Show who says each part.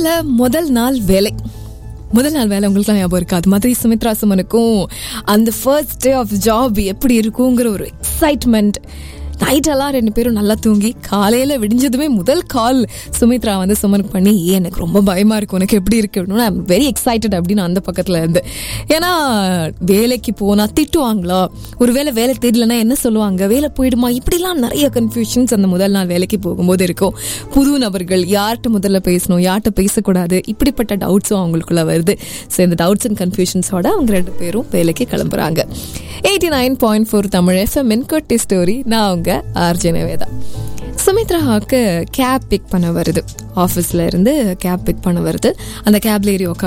Speaker 1: வாழ்க்கையில முதல் நாள் வேலை முதல் நாள் வேலை உங்களுக்கு ஞாபகம் இருக்கு அது மாதிரி சுமித்ரா சுமனுக்கும் அந்த ஃபர்ஸ்ட் டே ஆஃப் ஜாப் எப்படி இருக்குங்கிற ஒரு எக்ஸைட்மெண்ட் நைட்டெல்லாம் ரெண்டு பேரும் நல்லா தூங்கி காலையில் விடிஞ்சதுமே முதல் கால் சுமித்ரா வந்து சுமனுக்கு பண்ணி "ஏய், எனக்கு ரொம்ப பயமா இருக்கு உனக்கு எப்படி இருக்கு அப்படின்னா ஐம் வெரி எக்ஸைட்டட் அப்படின்னு அந்த பக்கத்துல இருந்து ஏன்னா வேலைக்கு போனா திட்டுவாங்களா ஒருவேளை வேலை தெரியலன்னா என்ன சொல்லுவாங்க வேலை போயிடுமா இப்படிலாம் நிறைய கன்ஃபியூஷன்ஸ் அந்த முதல் நாள் வேலைக்கு போகும்போது இருக்கும் புது நபர்கள் யார்கிட்ட முதல்ல பேசணும் யார்கிட்ட பேசக்கூடாது இப்படிப்பட்ட டவுட்ஸும் அவங்களுக்குள்ள வருது ஸோ இந்த டவுட்ஸ் அண்ட் கன்ஃபியூஷன்ஸோட அவங்க ரெண்டு பேரும் வேலைக்கு கிளம்புறாங்க eighty nine point four Tamil FM கொட்டி ஸ்டோரி நான் அவங்க ஆர்ஜே நிவேதா சுமித்ராவுக்கு கேப் பிக் பண்ண வருது ஆஃபீஸில் இருந்து கேப் பிக் பண்ண வருது அந்த கேப்ல ஏறி உட்காந்து